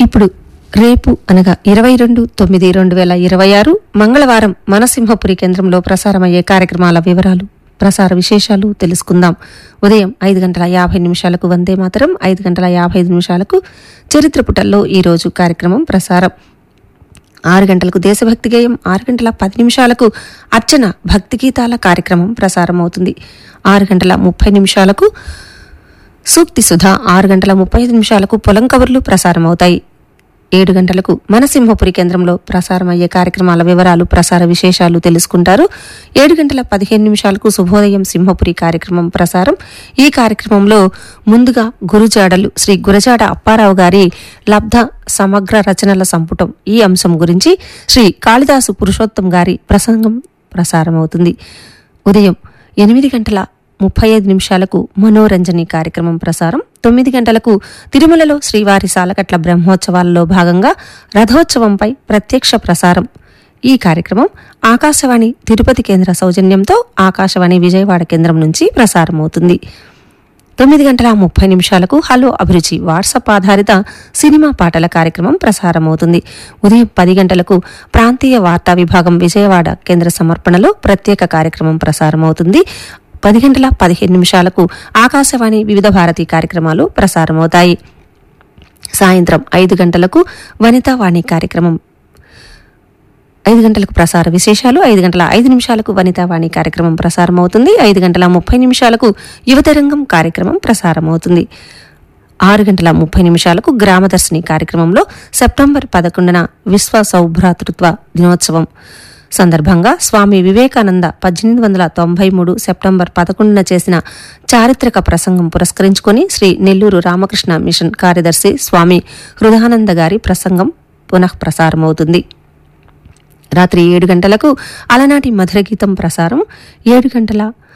ఇప్పుడు రేపు అనగా ఇరవై రెండు తొమ్మిది రెండు వేల ఇరవై ఆరు మంగళవారం మనసింహపురి కేంద్రంలో ప్రసారమయ్యే కార్యక్రమాల వివరాలు ప్రసార విశేషాలు తెలుసుకుందాం ఉదయం ఐదు గంటల యాభై నిమిషాలకు వందే మాతరం ఐదు గంటల యాభై ఐదు నిమిషాలకు చరిత్ర పుటల్లో ఈరోజు కార్యక్రమం ప్రసారం ఆరు గంటలకు దేశభక్తి గేయం ఆరు గంటల పది నిమిషాలకు అర్చన భక్తి గీతాల కార్యక్రమం ప్రసారం అవుతుంది ఆరు గంటల ముప్పై నిమిషాలకు సూక్తి సుధా ఆరు గంటల ముప్పై ఐదు నిమిషాలకు పొలం కబుర్లు ప్రసారం అవుతాయి ఏడు గంటలకు మనసింహపురి కేంద్రంలో ప్రసారం అయ్యే కార్యక్రమాల వివరాలు ప్రసార విశేషాలు తెలుసుకుంటారు ఏడు గంటల పదిహేను నిమిషాలకు శుభోదయం సింహపురి కార్యక్రమం ప్రసారం ఈ కార్యక్రమంలో ముందుగా గురుజాడలు శ్రీ గురజాడ అప్పారావు గారి లబ్ధ సమగ్ర రచనల సంపుటం ఈ అంశం గురించి శ్రీ కాళిదాసు పురుషోత్తం గారి ప్రసంగం ప్రసారం అవుతుంది ఉదయం ఎనిమిది గంటల ముప్పై ఐదు నిమిషాలకు మనోరంజని కార్యక్రమం ప్రసారం తొమ్మిది గంటలకు తిరుమలలో శ్రీవారి సాలకట్ల బ్రహ్మోత్సవాలలో భాగంగా రథోత్సవంపై ప్రత్యక్ష ప్రసారం ఈ కార్యక్రమం ఆకాశవాణి తిరుపతి కేంద్ర సౌజన్యంతో ఆకాశవాణి విజయవాడ కేంద్రం నుంచి ప్రసారమవుతుంది తొమ్మిది గంటల ముప్పై నిమిషాలకు హలో అభిరుచి వాట్సాప్ ఆధారిత సినిమా పాటల కార్యక్రమం ప్రసారమవుతుంది ఉదయం పది గంటలకు ప్రాంతీయ వార్తా విభాగం విజయవాడ కేంద్ర సమర్పణలో ప్రత్యేక కార్యక్రమం ప్రసారమవుతుంది పది గంటల పదిహేను నిమిషాలకు ఆకాశవాణి వివిధ భారతి కార్యక్రమాలు ప్రసారమవుతాయి సాయంత్రం ఐదు గంటలకు వనితావాణి కార్యక్రమం ఐదు గంటలకు ప్రసార విశేషాలు ఐదు గంటల ఐదు నిమిషాలకు వనితావాణి కార్యక్రమం ప్రసారమవుతుంది ఐదు గంటల ముప్పై నిమిషాలకు యువతరంగం కార్యక్రమం ప్రసారమవుతుంది ఆరు గంటల ముప్పై నిమిషాలకు గ్రామదర్శిని కార్యక్రమంలో సెప్టెంబర్ పదకొండున విశ్వ సౌభ్రాతృత్వ దినోత్సవం సందర్భంగా స్వామి వివేకానంద పద్దెనిమిది వందల తొంభై మూడు సెప్టెంబర్ పదకొండున చేసిన చారిత్రక ప్రసంగం పురస్కరించుకొని శ్రీ నెల్లూరు రామకృష్ణ మిషన్ కార్యదర్శి స్వామి హృదయానంద గారి ప్రసంగం పునః ప్రసారమవుతుంది రాత్రి ఏడు గంటలకు అలనాటి మధుర గీతం ప్రసారం ఏడు గంటల